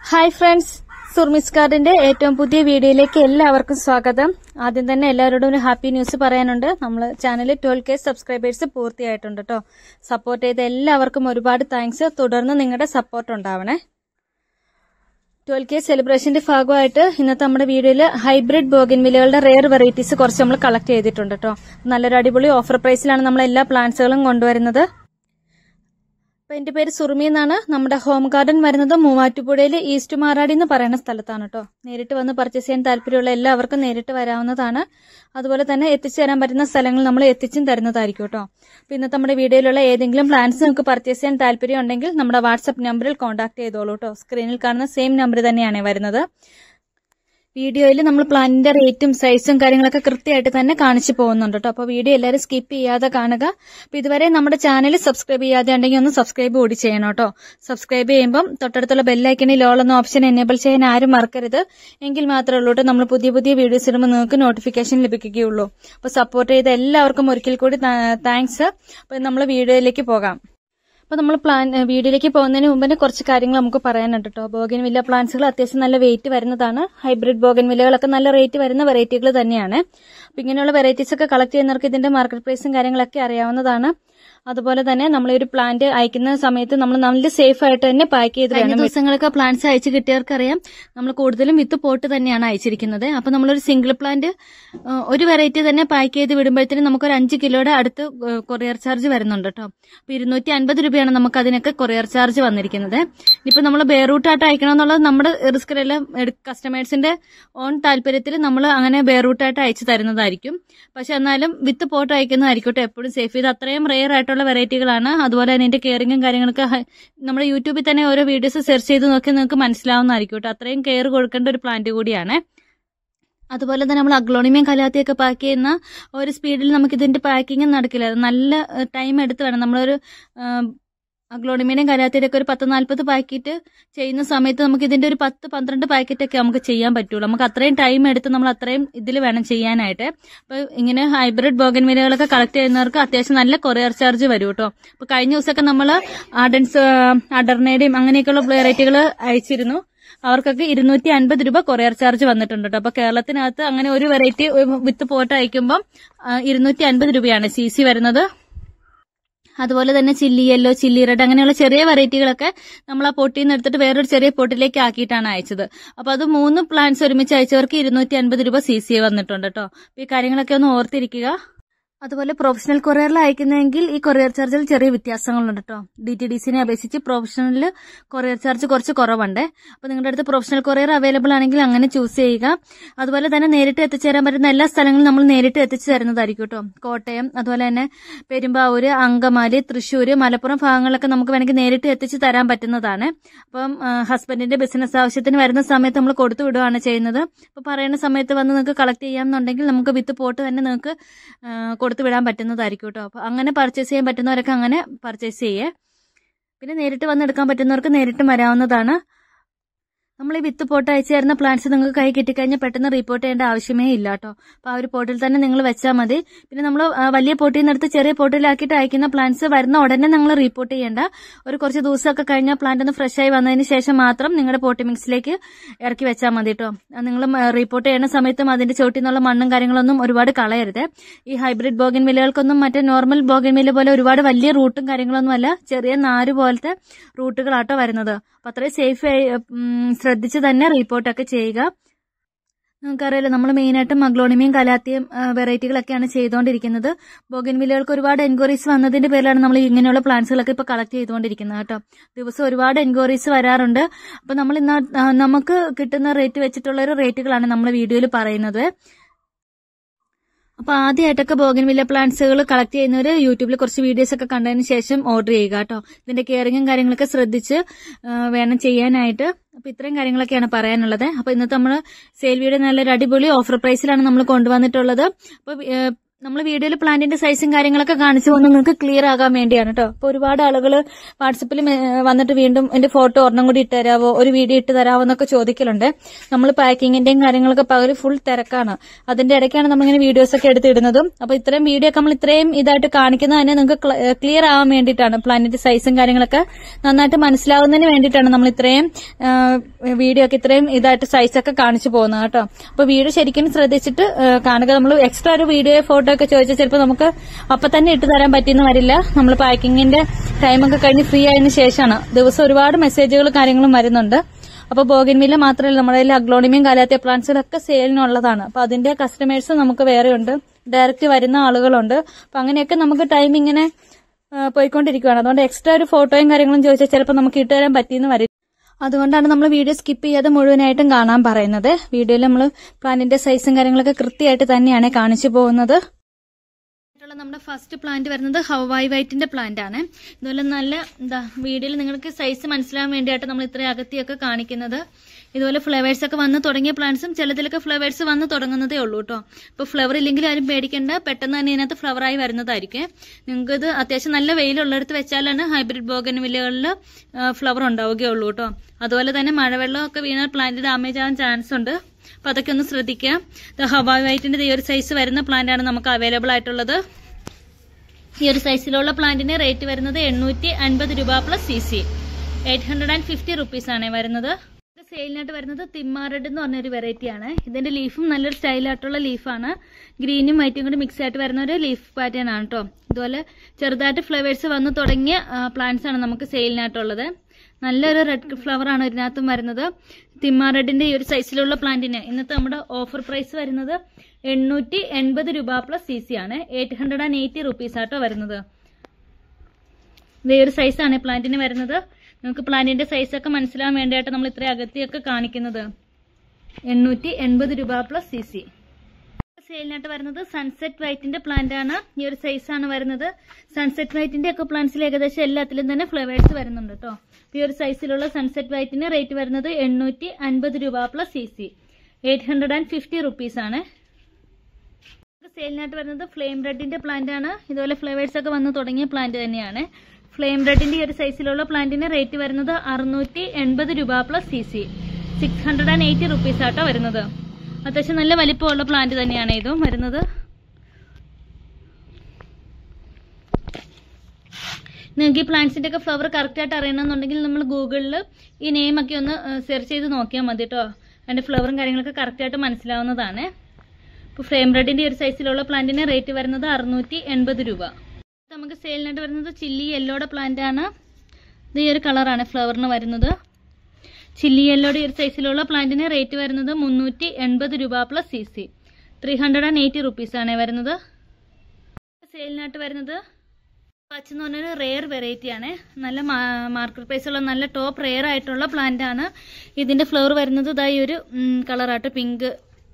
hi friends സുർമിസ് കാർഡിന്റെ ഏറ്റവും പുതിയ വീഡിയോയിലേക്ക് എല്ലാവർക്കും സ്വാഗതം ആദ്യം തന്നെ എല്ലാവരോടും ഒരു ഹാപ്പി ന്യൂസ് പറയാനുണ്ട് നമ്മൾ ചാനൽ ട്വൽവ് കെ സബ്സ്ക്രൈബേഴ്സ് പൂർത്തിയായിട്ടുണ്ട് കേട്ടോ സപ്പോർട്ട് ചെയ്ത എല്ലാവർക്കും ഒരുപാട് താങ്ക്സ് തുടർന്ന് നിങ്ങളുടെ സപ്പോർട്ട് ഉണ്ടാവണേ ട്വൽവ് കെ സെലിബ്രേഷന്റെ ഭാഗമായിട്ട് ഇന്നത്തെ നമ്മുടെ വീഡിയോയിൽ ഹൈബ്രിഡ് ബോഗിൻവിലകളുടെ റെയർ വെറൈറ്റീസ് കുറച്ച് നമ്മൾ കളക്ട് ചെയ്തിട്ടുണ്ട് കേട്ടോ നല്ലൊരു അടിപൊളി ഓഫർ പ്രൈസിലാണ് നമ്മൾ എല്ലാ പ്ലാന്റ്സുകളും കൊണ്ടുവരുന്നത് അപ്പൊ എന്റെ പേര് സുറുമി എന്നാണ് നമ്മുടെ ഹോം ഗാർഡൻ വരുന്നത് മൂവാറ്റുപുഴയിൽ ഈസ്റ്റ് മാറാടി എന്ന് പറയുന്ന സ്ഥലത്താണ് കേട്ടോ നേരിട്ട് വന്ന് പർച്ചേസ് ചെയ്യാൻ താല്പര്യമുള്ള എല്ലാവർക്കും നേരിട്ട് വരാവുന്നതാണ് അതുപോലെ തന്നെ എത്തിച്ചു തരാൻ പറ്റുന്ന സ്ഥലങ്ങൾ നമ്മൾ എത്തിച്ചും തരുന്നതായിരിക്കും കേട്ടോ അപ്പൊ ഇന്നത്തെ നമ്മുടെ വീഡിയോയിലുള്ള ഏതെങ്കിലും പ്ലാൻസ് നിങ്ങൾക്ക് പർച്ചേസ് ചെയ്യാൻ താല്പര്യം ഉണ്ടെങ്കിൽ നമ്മുടെ വാട്സ്ആപ്പ് നമ്പറിൽ കോൺടാക്ട് ചെയ്തോളൂ കേട്ടോ സ്ക്രീനിൽ കാണുന്ന സെയിം നമ്പർ തന്നെയാണ് വരുന്നത് വീഡിയോയിൽ നമ്മൾ പ്ലാനിന്റെ റേറ്റും സൈസും കാര്യങ്ങളൊക്കെ കൃത്യമായിട്ട് തന്നെ കാണിച്ചു പോകുന്നുണ്ട് കേട്ടോ അപ്പോൾ വീഡിയോ എല്ലാവരും സ്കിപ്പ് ചെയ്യാതെ കാണുക അപ്പോൾ ഇതുവരെ നമ്മുടെ ചാനൽ സബ്സ്ക്രൈബ് ചെയ്യാതെ ഉണ്ടെങ്കിൽ ഒന്ന് സബ്സ്ക്രൈബ് കൂടി ചെയ്യണം കേട്ടോ സബ്സ്ക്രൈബ് ചെയ്യുമ്പം തൊട്ടടുത്തുള്ള ബെല്ലൈക്കണിൽ ഓൾ എന്ന ഓപ്ഷൻ എനേബിൾ ചെയ്യാൻ ആരും മറക്കരുത് എങ്കിൽ മാത്രമേ ഉള്ളൂ കേട്ടോ നമ്മൾ പുതിയ പുതിയ വീഡിയോസ് ഇടുമ്പോൾ നിങ്ങൾക്ക് നോട്ടിഫിക്കേഷൻ ലഭിക്കുകയുള്ളൂ അപ്പോൾ സപ്പോർട്ട് ചെയ്ത എല്ലാവർക്കും ഒരിക്കൽ കൂടി താങ്ക്സ് അപ്പോൾ നമ്മൾ വീഡിയോയിലേക്ക് പോകാം അപ്പൊ നമ്മൾ പ്ലാൻ വീഡിയോയിലേക്ക് പോകുന്നതിന് മുമ്പ് തന്നെ കുറച്ച് കാര്യങ്ങൾ നമുക്ക് പറയാനുണ്ട് കേട്ടോ ബോഗൻ വില്ല പ്ലാന്റ്സുകൾ അത്യാവശ്യം നല്ല വെയിറ്റ് വരുന്നതാണ് ഹൈബ്രിഡ് ബോഗൻ വില്ലകളൊക്കെ നല്ല റേറ്റ് വരുന്ന വെറൈറ്റികൾ തന്നെയാണ് അപ്പൊ ഇങ്ങനെയുള്ള വെറൈറ്റീസ് ഒക്കെ കളക്ട് ചെയ്യുന്നവർക്ക് ഇതിന്റെ മാർക്കറ്റ് പ്രൈസും കാര്യങ്ങളൊക്കെ അറിയാവുന്നതാണ് അതുപോലെ തന്നെ നമ്മൾ ഒരു പ്ലാന്റ് അയക്കുന്ന സമയത്ത് നമ്മൾ നല്ല സേഫ് ആയിട്ട് തന്നെ പാക്ക് ചെയ്ത് വേണം ദിവസങ്ങളൊക്കെ പ്ലാന്റ്സ് അയച്ചു കിട്ടിയവർക്ക് അറിയാം നമ്മൾ കൂടുതലും വിത്ത് പോട്ട് തന്നെയാണ് അയച്ചിരിക്കുന്നത് അപ്പൊ നമ്മളൊരു സിംഗിൾ പ്ലാന്റ് ഒരു വെറൈറ്റി തന്നെ പാക്ക് ചെയ്ത് വിടുമ്പോഴത്തേനും നമുക്കൊരു അഞ്ച് കിലോയുടെ അടുത്ത് കൊറിയർ ചാർജ് വരുന്നുണ്ട് കേട്ടോ അപ്പൊ ഇരുന്നൂറ്റി അൻപത് രൂപയാണ് നമുക്ക് അതിനൊക്കെ കൊറിയർ ചാർജ് വന്നിരിക്കുന്നത് ഇപ്പൊ നമ്മൾ ബേറൂട്ടായിട്ട് അയക്കണമെന്നുള്ളത് നമ്മുടെ റിസ്കിലെല്ലാം കസ്റ്റമേഴ്സിന്റെ ഓൺ താല്പര്യത്തിൽ നമ്മൾ അങ്ങനെ ബേറൂട്ടായിട്ട് അയച്ചു തരുന്നതായിരിക്കും പക്ഷെ എന്നാലും വിത്ത് പോട്ട് അയക്കുന്നതായിരിക്കട്ടെ എപ്പോഴും സേഫ് ചെയ്ത് അത്രയും റെയർ ആയിട്ടുള്ള വെറൈറ്റികളാണ് അതുപോലെ തന്നെ അതിന്റെ കെയറിങ്ങും കാര്യങ്ങളൊക്കെ നമ്മുടെ യൂട്യൂബിൽ തന്നെ ഓരോ വീഡിയോസ് സെർച്ച് ചെയ്ത് നോക്കി നിങ്ങൾക്ക് മനസ്സിലാവുന്നതായിരിക്കും കേട്ടോ അത്രയും കെയർ കൊടുക്കേണ്ട ഒരു പ്ലാന്റ് കൂടിയാണ് അതുപോലെ തന്നെ നമ്മൾ അഗ്ലോണിമയും കലാത്തിയൊക്കെ പാക്ക് ചെയ്യുന്ന ഒരു സ്പീഡിൽ നമുക്ക് ഇതിന്റെ പാക്കിങ് നടക്കില്ല നല്ല ടൈം എടുത്ത് വേണം നമ്മളൊരു അഗ്ലോണിമേനെയും കരാത്തിയുടെ ഒക്കെ ഒരു പത്ത് നാല്പത് പാക്കറ്റ് ചെയ്യുന്ന സമയത്ത് നമുക്ക് ഇതിന്റെ ഒരു പത്ത് പന്ത്രണ്ട് പാക്കറ്റ് ഒക്കെ നമുക്ക് ചെയ്യാൻ പറ്റുള്ളൂ നമുക്ക് അത്രയും ടൈം എടുത്ത് നമ്മൾ അത്രയും ഇതിൽ വേണം ചെയ്യാനായിട്ട് അപ്പൊ ഇങ്ങനെ ഹൈബ്രിഡ് ബോഗൻവിലകളൊക്കെ കളക്ട് ചെയ്യുന്നവർക്ക് അത്യാവശ്യം നല്ല കൊറിയർ ചാർജ് വരും കേട്ടോ അപ്പൊ കഴിഞ്ഞ ദിവസമൊക്കെ നമ്മൾ ആഡൻസ് അഡർനയുടെയും അങ്ങനെയൊക്കെയുള്ള വെറൈറ്റികൾ അയച്ചിരുന്നു അവർക്കൊക്കെ ഇരുന്നൂറ്റി അൻപത് രൂപ കൊറിയർ ചാർജ് വന്നിട്ടുണ്ട് കേട്ടോ അപ്പൊ കേരളത്തിനകത്ത് അങ്ങനെ ഒരു വെറൈറ്റി വിത്ത് പോട്ട് അയക്കുമ്പോൾ ഇരുന്നൂറ്റി അൻപത് രൂപയാണ് സി സി വരുന്നത് അതുപോലെ തന്നെ ചില്ലി യെല്ലോ ചില്ലി റെഡ് അങ്ങനെയുള്ള ചെറിയ വെറൈറ്റികളൊക്കെ നമ്മൾ ആ പൊട്ടിയിൽ നിന്ന് എടുത്തിട്ട് വേറൊരു ചെറിയ പൊട്ടിലേക്ക് ആക്കിയിട്ടാണ് അയച്ചത് അപ്പൊ അത് മൂന്ന് പ്ലാന്റ്സ് ഒരുമിച്ച് അയച്ചവർക്ക് ഇരുന്നൂറ്റി അൻപത് രൂപ സി സി വന്നിട്ടുണ്ട് കേട്ടോ ഈ കാര്യങ്ങളൊക്കെ ഒന്ന് ഓർത്തിരിക്കുക അതുപോലെ പ്രൊഫഷണൽ കൊറിയറിൽ അയക്കുന്നതെങ്കിൽ ഈ കൊറിയർ ചാർജിൽ ചെറിയ വ്യത്യാസങ്ങളുണ്ട് കേട്ടോ ഡി ടി ഡി സിനെ അപേക്ഷിച്ച് പ്രൊഫഷണലിൽ കൊറിയർ ചാർജ് കുറച്ച് കുറവുണ്ട് അപ്പോൾ നിങ്ങളുടെ അടുത്ത് പ്രൊഫഷണൽ കൊറിയർ അവൈലബിൾ ആണെങ്കിൽ അങ്ങനെ ചൂസ് ചെയ്യുക അതുപോലെ തന്നെ നേരിട്ട് എത്തിച്ചേരാൻ പറ്റുന്ന എല്ലാ സ്ഥലങ്ങളും നമ്മൾ നേരിട്ട് എത്തിച്ചു തരുന്നതായിരിക്കും കേട്ടോ കോട്ടയം അതുപോലെ തന്നെ പെരുമ്പാവൂര് അങ്കമാലി തൃശ്ശൂർ മലപ്പുറം ഭാഗങ്ങളിലൊക്കെ നമുക്ക് വേണമെങ്കിൽ നേരിട്ട് എത്തിച്ചു തരാൻ പറ്റുന്നതാണ് അപ്പം ഹസ്ബൻഡിന്റെ ബിസിനസ് ആവശ്യത്തിന് വരുന്ന സമയത്ത് നമ്മൾ കൊടുത്തു വിടുകയാണ് ചെയ്യുന്നത് അപ്പോൾ പറയുന്ന സമയത്ത് വന്ന് നിങ്ങൾക്ക് കളക്ട് ചെയ്യാമെന്നുണ്ടെങ്കിൽ നമുക്ക് വിത്ത് പോട്ട് തന്നെ നിങ്ങൾക്ക് കൊടുത്തു വിടാൻ പറ്റുന്നതായിരിക്കും കേട്ടോ അപ്പോൾ അങ്ങനെ പർച്ചേസ് ചെയ്യാൻ പറ്റുന്നവരൊക്കെ അങ്ങനെ പർച്ചേസ് ചെയ്യേ പിന്നെ നേരിട്ട് വന്ന് എടുക്കാൻ പറ്റുന്നവർക്ക് നേരിട്ട് വരാവുന്നതാണ് നമ്മൾ ഈ വിത്ത് പോട്ട് അയച്ചു തരുന്ന പ്ലാന്റ്സ് നിങ്ങൾക്ക് കൈ കിട്ടിക്കഴിഞ്ഞാൽ പെട്ടെന്ന് റിപ്പോർട്ട് ചെയ്യേണ്ട ആവശ്യമേ ഇല്ല കേട്ടോ അപ്പോൾ ആ ഒരു പോട്ടിൽ തന്നെ നിങ്ങൾ വെച്ചാൽ മതി പിന്നെ നമ്മൾ വലിയ പോട്ടിൽ നിന്ന് എടുത്ത് ചെറിയ പോട്ടിലാക്കിയിട്ട് അയക്കുന്ന പ്ലാന്റ്സ് വരുന്ന ഉടനെ നിങ്ങൾ റിപ്പോർട്ട് ചെയ്യേണ്ട ഒരു കുറച്ച് ദിവസമൊക്കെ കഴിഞ്ഞാൽ പ്ലാന്റ് ഒന്ന് ഫ്രഷ് ആയി വന്നതിന് ശേഷം മാത്രം നിങ്ങളുടെ പോട്ടി മിക്സിലേക്ക് ഇറക്കി വെച്ചാൽ മതി കേട്ടോ നിങ്ങൾ റിപ്പോർട്ട് ചെയ്യുന്ന സമയത്തും അതിന്റെ ചോട്ടിൽ നിന്നുള്ള മണ്ണും കാര്യങ്ങളൊന്നും ഒരുപാട് കളയരുത് ഈ ഹൈബ്രിഡ് ബോഗൻ വിലകൾക്കൊന്നും മറ്റേ നോർമൽ ബോഗൻ വില പോലെ ഒരുപാട് വലിയ റൂട്ടും കാര്യങ്ങളൊന്നും അല്ല ചെറിയ നാര് പോലത്തെ റൂട്ടുകളാട്ടോ വരുന്നത് അപ്പൊ അത്രയും സേഫ് ശ്രദ്ധിച്ച് തന്നെ റിപ്പോർട്ടൊക്കെ ചെയ്യുക നമുക്കറിയാലോ നമ്മൾ മെയിനായിട്ടും മഗ്ലോണിമയും കലാത്തിയും വെറൈറ്റികളൊക്കെയാണ് ചെയ്തുകൊണ്ടിരിക്കുന്നത് ബോഗൻവില്ലകൾക്ക് ഒരുപാട് എൻക്വയറീസ് വന്നതിന്റെ പേരിലാണ് നമ്മൾ ഇങ്ങനെയുള്ള പ്ലാന്റ്സുകളൊക്കെ ഇപ്പോൾ കളക്ട് ചെയ്തുകൊണ്ടിരിക്കുന്നത് കേട്ടോ ദിവസം ഒരുപാട് എൻക്വയറീസ് വരാറുണ്ട് അപ്പോൾ നമ്മൾ ഇന്ന് നമുക്ക് കിട്ടുന്ന റേറ്റ് വെച്ചിട്ടുള്ള ഒരു റേറ്റുകളാണ് നമ്മൾ വീഡിയോയിൽ പറയുന്നത് അപ്പൊ ആദ്യമായിട്ടൊക്കെ ബോഗൻവില്ല പ്ലാന്റ്സുകൾ കളക്ട് ചെയ്യുന്നവർ യൂട്യൂബിൽ കുറച്ച് വീഡിയോസ് ഒക്കെ കണ്ടതിന് ശേഷം ഓർഡർ ചെയ്യുക കേട്ടോ ഇതിന്റെ കെയറിങ്ങും കാര്യങ്ങളൊക്കെ ശ്രദ്ധിച്ച് വേണം ചെയ്യാനായിട്ട് അപ്പൊ ഇത്രയും കാര്യങ്ങളൊക്കെയാണ് പറയാനുള്ളത് അപ്പൊ ഇന്നത്തെ നമ്മൾ സെയിൽ വീഡിയോ നല്ലൊരു അടിപൊളി ഓഫർ പ്രൈസിലാണ് നമ്മൾ കൊണ്ടുവന്നിട്ടുള്ളത് അപ്പൊ നമ്മൾ വീഡിയോയിൽ പ്ലാന്റിന്റെ സൈസും കാര്യങ്ങളൊക്കെ കാണിച്ചു പോകുന്നത് നിങ്ങൾക്ക് ക്ലിയർ ആകാൻ വേണ്ടിയാണ് കേട്ടോ അപ്പൊ ഒരുപാട് ആളുകൾ വാട്സപ്പിൽ വന്നിട്ട് വീണ്ടും എന്റെ ഫോട്ടോ ഒരെണ്ണം കൂടി ഇട്ട് തരാവോ ഒരു വീഡിയോ ഇട്ട് തരാവോ എന്നൊക്കെ ചോദിക്കലുണ്ട് നമ്മൾ പാക്കിങ്ങിന്റെയും കാര്യങ്ങളൊക്കെ പകല് ഫുൾ തിരക്കാണ് അതിന്റെ ഇടയ്ക്കാണ് നമ്മളിങ്ങനെ വീഡിയോസ് ഒക്കെ എടുത്തിടുന്നതും അപ്പൊ ഇത്രയും വീഡിയോ ഒക്കെ നമ്മൾ ഇത്രയും ഇതായിട്ട് കാണിക്കുന്നത് തന്നെ നിങ്ങൾക്ക് ക്ലിയർ ആവാൻ വേണ്ടിയിട്ടാണ് പ്ലാന്റിന്റെ സൈസും കാര്യങ്ങളൊക്കെ നന്നായിട്ട് മനസ്സിലാവുന്നതിന് വേണ്ടിയിട്ടാണ് നമ്മൾ ഇത്രയും വീഡിയോ ഒക്കെ ഇത്രയും ഇതായിട്ട് സൈസ് ഒക്കെ കാണിച്ചു പോകുന്നത് കേട്ടോ അപ്പൊ വീഡിയോ ശരിക്കും ശ്രദ്ധിച്ചിട്ട് ആ, കാണുക നമ്മൾ എക്സ്ട്രാ ഒരു വീഡിയോ ഫോട്ടോ ഒക്കെ ചോദിച്ചാൽ ചിലപ്പോൾ നമുക്ക് അപ്പൊ തന്നെ ഇട്ട് തരാൻ പറ്റിയെന്ന് വരില്ല നമ്മൾ പാക്കിങ്ങിന്റെ ടൈമൊക്കെ കഴിഞ്ഞ് ഫ്രീ ആയതിനു ശേഷമാണ് ദിവസം ഒരുപാട് മെസ്സേജുകളും കാര്യങ്ങളും വരുന്നുണ്ട് അപ്പൊ ബോഗിൻവില്ല മാത്രമല്ല നമ്മുടെ കയ്യിൽ അഗ്ലോണിമിയും കാലാത്തിയ പ്ലാന്റ്സിലൊക്കെ സെയിലിനുള്ളതാണ് അപ്പൊ അതിന്റെ കസ്റ്റമേഴ്സ് നമുക്ക് വേറെ ഉണ്ട് ഡയറക്റ്റ് വരുന്ന ആളുകളുണ്ട് അപ്പൊ അങ്ങനെയൊക്കെ നമുക്ക് ടൈം ഇങ്ങനെ ആ, പോയിക്കൊണ്ടിരിക്കുകയാണ് അതുകൊണ്ട് എക്സ്ട്രാ ഒരു ഫോട്ടോയും കാര്യങ്ങളും ചോദിച്ചാൽ ചിലപ്പോൾ നമുക്ക് ഇട്ട് തരാൻ പറ്റിയെന്ന് വരില്ല അതുകൊണ്ടാണ് നമ്മൾ വീഡിയോ സ്കിപ്പ് ചെയ്യാതെ മുഴുവനായിട്ടും കാണാൻ പറയുന്നത് വീഡിയോയിൽ നമ്മൾ പ്ലാന്റിന്റെ സൈസും കാര്യങ്ങളൊക്കെ കൃത്യമായിട്ട് തന്നെയാണ് കാണിച്ചു പോകുന്നത് ആയിട്ടുള്ള നമ്മുടെ ഫസ്റ്റ് പ്ലാന്റ് വരുന്നത് ഹവായി വൈറ്റിന്റെ പ്ലാന്റ് ആണ് ഇതുപോലെ നല്ല എന്താ വീഡിയോയിൽ നിങ്ങൾക്ക് സൈസ് മനസ്സിലാവാൻ വേണ്ടിയിട്ട് നമ്മൾ ഇത്രയും അകത്തിയൊക്കെ കാണിക്കുന്നത് ഇതുപോലെ ഫ്ലവേഴ്സ് ഒക്കെ വന്ന് തുടങ്ങിയ പ്ലാന്റ്സും ചിലതിലൊക്കെ ഫ്ലവേഴ്സ് വന്ന് തുടങ്ങുന്നതേ ഉള്ളൂ കേട്ടോ ഇപ്പോൾ ഫ്ലവർ ഇല്ലെങ്കിൽ ആരും പേടിക്കേണ്ട പെട്ടെന്ന് തന്നെ ഇതിനകത്ത് ഫ്ലവറായി വരുന്നതായിരിക്കും നിങ്ങൾക്ക് ഇത് അത്യാവശ്യം നല്ല വെയിലുള്ളിടത്ത് വെച്ചാലാണ് ഹൈബ്രിഡ് ബോഗൻ വില്ലകളിൽ ഫ്ലവർ ഉണ്ടാവുകയുള്ളൂ കേട്ടോ അതുപോലെ തന്നെ മഴവെള്ളമൊക്കെ വീണാൽ പ്ലാന്റ് ഡാമേജ് ആവാൻ ചാൻസ് ഉണ്ട് അപ്പൊ അതൊക്കെ ഒന്ന് ശ്രദ്ധിക്കുക ഇത് ഹവായ് വൈറ്റിന്റെ ഈ ഒരു സൈസ് വരുന്ന പ്ലാന്റ് ആണ് നമുക്ക് അവൈലബിൾ ആയിട്ടുള്ളത് ഈ ഒരു സൈസിലുള്ള പ്ലാന്റിന് റേറ്റ് വരുന്നത് എണ്ണൂറ്റി അൻപത് രൂപ plus C C eight hundred and fifty rupees ആണ് വരുന്നത് ഇത് സെയിലിനായിട്ട് വരുന്നത് തിമ്മാറഡ് എന്ന് പറഞ്ഞൊരു വെറൈറ്റി ആണ് ഇതിന്റെ ലീഫും നല്ലൊരു സ്റ്റൈലായിട്ടുള്ള ലീഫാണ് ഗ്രീനും വൈറ്റും കൂടി മിക്സ് ആയിട്ട് വരുന്ന ഒരു ലീഫ് പാറ്റേൺ ആണ് കേട്ടോ ഇതുപോലെ ചെറുതായിട്ട് ഫ്ലവേഴ്സ് വന്ന് തുടങ്ങിയ പ്ലാന്റ്സ് ആണ് നമുക്ക് സെയിലിനായിട്ടുള്ളത് നല്ലൊരു റെഡ് ഫ്ലവർ ആണ് ഇതിനകത്തും വരുന്നത് തിമ്മ റെഡിന്റെ ഈ ഒരു സൈസിലുള്ള പ്ലാന്റിന് ഇന്നത്തെ നമ്മുടെ ഓഫർ പ്രൈസ് വരുന്നത് എണ്ണൂറ്റി എൺപത് രൂപ പ്ലസ് സി സി ആണ് eight hundred and eighty rupees ആട്ടോ വരുന്നത് ഇതേ ഒരു സൈസാണ് പ്ലാന്റിന് വരുന്നത് നമുക്ക് പ്ലാന്റിന്റെ സൈസൊക്കെ മനസ്സിലാവാൻ വേണ്ടിയിട്ട് നമ്മൾ ഇത്രയും അകത്തിയൊക്കെ കാണിക്കുന്നത് എണ്ണൂറ്റി എൺപത് രൂപ പ്ലസ് സി സി സെയിലിനായിട്ട് വരുന്നത് സൺസെറ്റ് വൈറ്റിന്റെ പ്ലാന്റ് ആണ് ഈ ഒരു സൈസ് ആണ് വരുന്നത് സൺസെറ്റ് വൈറ്റിന്റെ ഒക്കെ പ്ലാന്റ്സിൽ ഏകദേശം എല്ലാത്തിലും തന്നെ ഫ്ലവേഴ്സ് വരുന്നുണ്ട് കേട്ടോ ഈ ഒരു സൈസിലുള്ള സൺസെറ്റ് വൈറ്റിന് റേറ്റ് വരുന്നത് എണ്ണൂറ്റി അൻപത് രൂപ plus C C eight hundred and fifty rupees ആണ് സെയിലിനായിട്ട് വരുന്നത് ഫ്ലെയിം റെഡിന്റെ പ്ലാന്റ് ആണ് ഇതുപോലെ ഫ്ലവേഴ്സ് ഒക്കെ വന്ന് തുടങ്ങിയ പ്ലാന്റ് തന്നെയാണ് ഫ്ലെയിം റെഡിന്റെ ഈ ഒരു സൈസിലുള്ള പ്ലാന്റിന് റേറ്റ് വരുന്നത് അറുന്നൂറ്റി എൺപത് രൂപ plus C C six hundred and eighty rupees ആട്ടോ വരുന്നത് അത്യാവശ്യം നല്ല വലിപ്പമുള്ള പ്ലാന്റ് തന്നെയാണ് ഇതും വരുന്നത് നിങ്ങൾക്ക് ഈ പ്ലാന്റ്സിന്റെ ഒക്കെ ഫ്ലവർ കറക്റ്റ് ആയിട്ട് അറിയണമെന്നുണ്ടെങ്കിൽ നമ്മൾ ഗൂഗിളിൽ ഈ നെയിം ഒക്കെ ഒന്ന് സെർച്ച് ചെയ്ത് നോക്കിയാൽ മതി കേട്ടോ അതിന്റെ ഫ്ലവറും കാര്യങ്ങളൊക്കെ കറക്റ്റ് ആയിട്ട് മനസ്സിലാവുന്നതാണ് ഇപ്പോൾ ഫ്രെയിം റെഡിന്റെ ഒരു സൈസിലുള്ള പ്ലാന്റിന് റേറ്റ് വരുന്നത് അറുന്നൂറ്റി എൺപത് രൂപ നമുക്ക് സെയിലിനായിട്ട് വരുന്നത് ചില്ലി യെല്ലോയുടെ പ്ലാന്റ് ആണ് ഇത് ഈ ഒരു കളറാണ് ഫ്ലവറിന് വരുന്നത് ചില്ലി യെല്ലോയുടെ ഈ ഒരു സൈസിലുള്ള പ്ലാന്റിന് റേറ്റ് വരുന്നത് മുന്നൂറ്റി എൺപത് രൂപ plus C C three hundred and eighty rupees ആണ് വരുന്നത് സെയിലിനായിട്ട് വരുന്നത് പച്ച എന്ന് പറഞ്ഞൊരു റെയർ വെറൈറ്റി ആണ് നല്ല മാർക്കറ്റ് പ്രൈസ് ഉള്ള നല്ല ടോപ്പ് റെയർ ആയിട്ടുള്ള പ്ലാന്റ് ആണ് ഇതിന്റെ ഫ്ലവർ വരുന്നത് ഇതായി ഒരു കളറായിട്ട് പിങ്ക്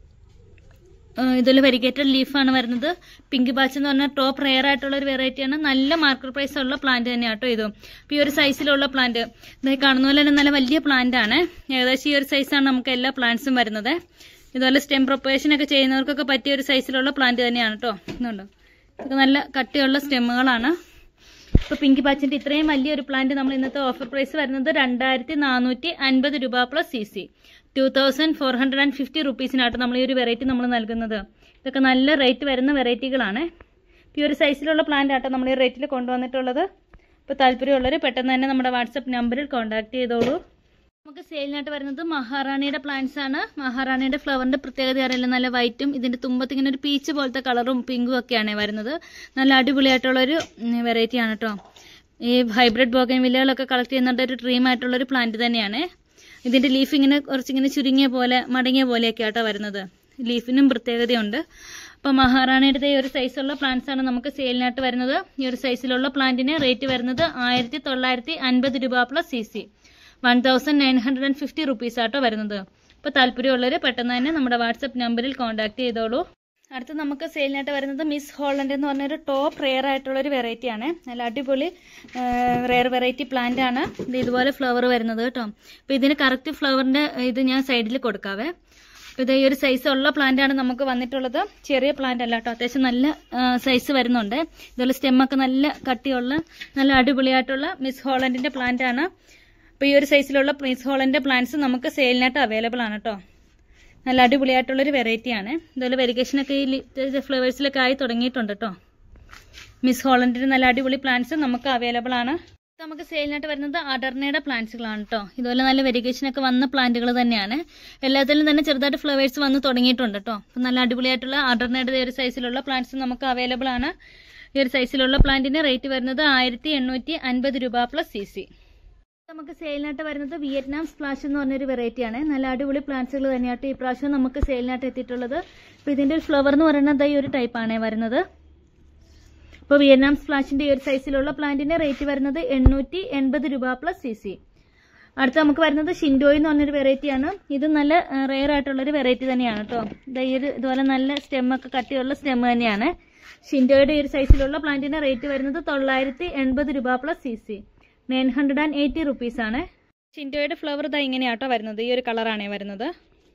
ഇതിൽ വെരിഗേറ്റഡ് ലീഫാണ് വരുന്നത് പിങ്ക് ബാച്ച് എന്ന് പറഞ്ഞാൽ ടോപ്പ് റെയർ ആയിട്ടുള്ള ഒരു വെറൈറ്റിയാണ് നല്ല മാർക്കറ്റ് പ്രൈസ് ഉള്ള പ്ലാന്റ് തന്നെയാണ് കേട്ടോ ഇതും അപ്പോൾ ഈ ഒരു സൈസിലുള്ള പ്ലാന്റ് ഇതായി കാണുന്ന പോലെ തന്നെ നല്ല വലിയ പ്ലാന്റ് ആണ് ഏകദേശം ഈ ഒരു സൈസാണ് നമുക്ക് എല്ലാ പ്ലാന്റ്സും വരുന്നത് ഇതുപോലെ സ്റ്റെം പ്രൊപ്പറേഷൻ ഒക്കെ ചെയ്യുന്നവർക്കൊക്കെ പറ്റിയ ഒരു സൈസിലുള്ള പ്ലാന്റ് തന്നെയാണ് കേട്ടോ ഇതുണ്ട് ഇതൊക്കെ നല്ല കട്ടിയുള്ള സ്റ്റെമ്മുകളാണ് ഇപ്പോൾ പിങ്കി പാച്ചിന്റെ ഇത്രയും വലിയൊരു പ്ലാന്റ് നമ്മൾ ഇന്നത്തെ ഓഫർ പ്രൈസ് വരുന്നത് രണ്ടായിരത്തി നാനൂറ്റി അൻപത് രൂപ plus C C two thousand four hundred and fifty റുപ്പീസിനായിട്ട് നമ്മൾ ഈ ഒരു വെറൈറ്റി നമ്മൾ നൽകുന്നത് ഇതൊക്കെ നല്ല റേറ്റ് വരുന്ന വെറൈറ്റികളാണ് ഈ ഒരു സൈസിലുള്ള പ്ലാന്റ് ആട്ടോ നമ്മൾ ഈ റേറ്റിൽ കൊണ്ടുവന്നിട്ടുള്ളത് ഇപ്പോൾ താല്പര്യമുള്ളവർ പെട്ടെന്ന് തന്നെ നമ്മുടെ വാട്സപ്പ് നമ്പറിൽ കോൺടാക്ട് ചെയ്തോളൂ നമുക്ക് സെയിലിനായിട്ട് വരുന്നത് മഹാറാണിയുടെ പ്ലാന്റ്സ് ആണ് മഹാറാണിയുടെ ഫ്ലവറിന്റെ പ്രത്യേകത അറിയില്ല നല്ല വൈറ്റും ഇതിന്റെ തുമ്പത്ത് ഇങ്ങനെ ഒരു പീച്ച് പോലത്തെ കളറും പിങ്കും ഒക്കെയാണ് വരുന്നത് നല്ല അടിപൊളിയായിട്ടുള്ള ഒരു വെറൈറ്റി ആണ് കേട്ടോ ഈ ഹൈബ്രിഡ് ബോഗൻ വില്ലകളൊക്കെ കളക്ട് ചെയ്യുന്ന ഒരു ഡ്രീം ആയിട്ടുള്ള ഒരു പ്ലാന്റ് തന്നെയാണ് ഇതിന്റെ ലീഫ് ഇങ്ങനെ കുറച്ചിങ്ങനെ ചുരുങ്ങിയ പോലെ മടങ്ങിയ പോലെയൊക്കെ ആട്ടോ വരുന്നത് ലീഫിനും പ്രത്യേകതയുണ്ട് അപ്പോൾ മഹാറാണിയുടെ ഈ ഒരു സൈസുള്ള പ്ലാന്റ്സ് ആണ് നമുക്ക് സെയിലിനായിട്ട് വരുന്നത് ഈ ഒരു സൈസിലുള്ള പ്ലാന്റിന് റേറ്റ് വരുന്നത് ആയിരത്തി തൊള്ളായിരത്തി അൻപത് രൂപ plus C C one thousand nine hundred and fifty rupees ആട്ടോ വരുന്നത് അപ്പോൾ താല്പര്യമുള്ളവർ പെട്ടെന്ന് തന്നെ നമ്മുടെ വാട്സപ്പ് നമ്പറിൽ കോൺടാക്ട് ചെയ്തോളൂ അടുത്ത് നമുക്ക് സെയിലിനായിട്ട് വരുന്നത് മിസ് ഹോളണ്ട് എന്ന് പറഞ്ഞൊരു ടോപ്പ് റെയർ ആയിട്ടുള്ള ഒരു വെറൈറ്റി ആണ് നല്ല അടിപൊളി റെയർ വെറൈറ്റി പ്ലാന്റ് ആണ് ഇത് ഇതുപോലെ ഫ്ലവർ വരുന്നത് കേട്ടോ അപ്പോൾ ഇതിന് കറക്റ്റ് ഫ്ലവറിന്റെ ഇത് ഞാൻ സൈഡിൽ കൊടുക്കാവേ ഇത് ഈ ഒരു സൈസ് ഉള്ള പ്ലാന്റ് ആണ് നമുക്ക് വന്നിട്ടുള്ളത് ചെറിയ പ്ലാന്റ് അല്ല കേട്ടോ അത്യാവശ്യം നല്ല സൈസ് വരുന്നുണ്ട് ഇതുപോലെ സ്റ്റെമ്മൊക്കെ നല്ല കട്ടിയുള്ള നല്ല അടിപൊളിയായിട്ടുള്ള മിസ് ഹോളൻഡിന്റെ പ്ലാന്റ് ആണ് അപ്പോൾ ഈ ഒരു സൈസിലുള്ള മിസ് ഹോളൻഡിന്റെ പ്ലാന്റ്സ് നമുക്ക് സെയിലിനായിട്ട് അവൈലബിൾ ആണ് കേട്ടോ നല്ല അടിപൊളിയായിട്ടുള്ളൊരു വെറൈറ്റിയാണ് ഇതുപോലെ വെരിഗേഷനൊക്കെ ഈ ഫ്ലേവേഴ്സിലൊക്കെ ആയി തുടങ്ങിയിട്ടുണ്ട് കേട്ടോ മിസ് ഹോളൻഡിന്റെ നല്ല അടിപൊളി പ്ലാന്റ്സ് നമുക്ക് അവൈലബിൾ ആണ് നമുക്ക് സെയിലിനായിട്ട് വരുന്നത് അഡർണയുടെ പ്ലാന്റ്സുകളാണ് കേട്ടോ ഇതുപോലെ നല്ല വെരിഗേഷൻ ഒക്കെ വന്ന പ്ലാന്റുകൾ തന്നെയാണ് എല്ലാത്തിലും തന്നെ ചെറുതായിട്ട് ഫ്ലവേഴ്സ് വന്ന് തുടങ്ങിയിട്ടുണ്ട് കേട്ടോ അപ്പം നല്ല അടിപൊളിയായിട്ടുള്ള അഡർണയുടെ ഒരു സൈസിലുള്ള പ്ലാന്റ്സ് നമുക്ക് അവൈലബിൾ ആണ് ഈ ഒരു സൈസിലുള്ള പ്ലാന്റിന്റെ റേറ്റ് വരുന്നത് ആയിരത്തി എണ്ണൂറ്റി അൻപത് രൂപ പ്ലസ് സി സി നമുക്ക് സെയിലിനായിട്ട് വരുന്നത് വിയറ്റ്നാം സ്പ്ലാഷ് എന്ന് പറഞ്ഞൊരു വെറൈറ്റിയാണ് നല്ല അടിപൊളി പ്ലാന്റ്സുകൾ തന്നെയായിട്ട് ഈ പ്രാവശ്യം നമുക്ക് സെയിലിനായിട്ട് എത്തിയിട്ടുള്ളത് അപ്പോൾ ഇതിന്റെ ഒരു ഫ്ലവർ എന്ന് പറയുന്നത് ഈ ഒരു ടൈപ്പാണ് വരുന്നത് ഇപ്പോൾ വിയറ്റ്നാം സ്പ്ലാഷിന്റെ ഈ ഒരു സൈസിലുള്ള പ്ലാന്റിന്റെ റേറ്റ് വരുന്നത് എണ്ണൂറ്റി എൺപത് രൂപ പ്ലസ് സി സി അടുത്ത നമുക്ക് വരുന്നത് ഷിൻഡോയി എന്ന് പറഞ്ഞൊരു വെറൈറ്റിയാണ് ഇത് നല്ല റെയർ ആയിട്ടുള്ളൊരു വെറൈറ്റി തന്നെയാണ് കേട്ടോ ഈ ഒരു ഇതുപോലെ നല്ല സ്റ്റെമ്മൊക്കെ കട്ടിയുള്ള സ്റ്റെം തന്നെയാണ് ഷിൻഡോയുടെ ഈ ഒരു സൈസിലുള്ള പ്ലാന്റിന്റെ റേറ്റ് വരുന്നത് തൊള്ളായിരത്തി എൺപത് രൂപ plus C C nine hundred and eighty rupees ആണ് ഷിൻഡോയുടെ ഫ്ലവർ ഇതാ ഇങ്ങനെയാട്ടോ വരുന്നത് ഈ ഒരു കളറാണ് വരുന്നത്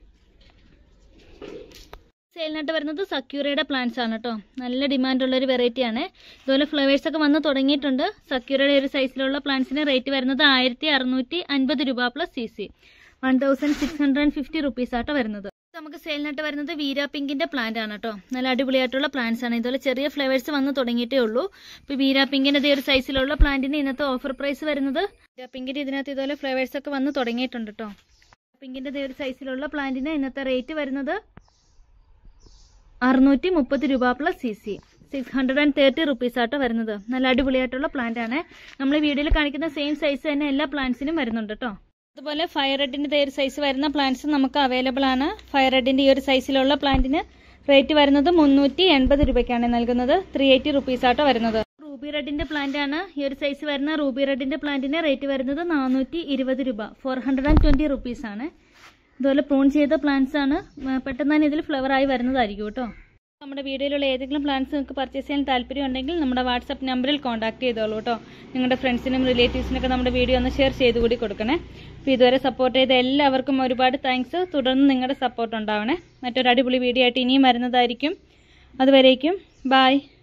സെയിലിനായിട്ട് വരുന്നത് സക്യൂറയുടെ പ്ലാന്റ്സ് ആണ് കേട്ടോ നല്ല ഡിമാൻഡ് ഉള്ള ഒരു വെറൈറ്റി ആണ് ഇതുപോലെ ഫ്ലവേഴ്സ് ഒക്കെ വന്ന് തുടങ്ങിയിട്ടുണ്ട് സക്യൂറയുടെ ഒരു സൈസിലുള്ള പ്ലാന്റ്സിന് റേറ്റ് വരുന്നത് ആയിരത്തി അറുന്നൂറ്റി അൻപത് രൂപ plus C C one thousand six hundred and fifty rupees ആട്ടോ വരുന്നത് നമുക്ക് സെയിലിനായിട്ട് വരുന്നത് വീര പിങ്കിന്റെ പ്ലാന്റ് ആണ് കേട്ടോ നല്ല അടിപൊളിയായിട്ടുള്ള പ്ലാന്റ്സ് ആണ് ഇതുപോലെ ചെറിയ ഫ്ലവേഴ്സ് വന്ന് തുടങ്ങിയിട്ടേ ഉള്ളൂ ഇപ്പൊ വീര പിങ്കിന്റെ ഇതേ ഒരു സൈസിലുള്ള പ്ലാന്റിന് ഇന്നത്തെ ഓഫർ പ്രൈസ് വരുന്നത് വീര പിങ്കിന്റെ ഇതിനകത്ത് ഇതുപോലെ ഫ്ലവേഴ്സ് ഒക്കെ വന്ന് തുടങ്ങിയിട്ടുണ്ട് കേട്ടോ പിങ്കിന്റെ ഇതേ ഒരു സൈസിലുള്ള പ്ലാന്റിന് ഇന്നത്തെ റേറ്റ് വരുന്നത് അറുന്നൂറ്റി മുപ്പത് രൂപ plus C C six hundred and thirty rupees ആട്ടോ വരുന്നത് നല്ല അടിപൊളിയായിട്ടുള്ള പ്ലാന്റ് ആണ് നമ്മൾ വീഡിയോയിൽ കാണിക്കുന്ന സെയിം സൈസ് തന്നെ എല്ലാ പ്ലാന്റ്സിനും വരുന്നുണ്ട് കേട്ടോ അതുപോലെ ഫയർ റെഡിന്റെ ഒരു സൈസ് വരുന്ന പ്ലാന്റ്സ് നമുക്ക് അവൈലബിൾ ആണ് ഫയർ റെഡിന്റെ ഈ ഒരു സൈസിലുള്ള പ്ലാന്റിന് റേറ്റ് വരുന്നത് മുന്നൂറ്റി എൺപത് രൂപയ്ക്കാണ് നൽകുന്നത് ത്രീ എയ്റ്റി റുപ്പീസ് ആട്ടോ വരുന്നത് റൂബി റെഡിന്റെ പ്ലാന്റ് ആണ് ഈ ഒരു സൈസ് വരുന്ന റൂബി റെഡിന്റെ പ്ലാന്റിന് റേറ്റ് വരുന്നത് നാനൂറ്റി ഇരുപത് രൂപ four hundred and twenty rupees ആണ് ഇതുപോലെ പ്രൂൺ ചെയ്ത പ്ലാന്റ്സ് ആണ് പെട്ടെന്ന് തന്നെ ഇതിൽ ഫ്ലവർ ആയി വരുന്നതായിരിക്കും കേട്ടോ നമ്മുടെ വീഡിയോയിലുള്ള ഏതെങ്കിലും പ്ലാന്റ്സ് നിങ്ങൾക്ക് പർച്ചേസ് ചെയ്യാൻ താല്പര്യം ഉണ്ടെങ്കിൽ നമ്മുടെ വാട്സപ്പ് നമ്പറിൽ കോൺടാക്ട് ചെയ്തോളൂ കേട്ടോ നിങ്ങളുടെ ഫ്രണ്ട്സിനും റിലേറ്റീവ്സിനൊക്കെ നമ്മുടെ വീഡിയോ ഒന്ന് ഷെയർ ചെയ്ത് കൂടി കൊടുക്കണേ അപ്പോൾ ഇതുവരെ സപ്പോർട്ട് ചെയ്ത എല്ലാവർക്കും ഒരുപാട് താങ്ക്സ് തുടർന്ന് നിങ്ങളുടെ സപ്പോർട്ട് ഉണ്ടാവണേ മറ്റൊരു അടിപൊളി വീഡിയോ ആയിട്ട് ഇനിയും വരുന്നതായിരിക്കും അതുവരേക്കും ബായ്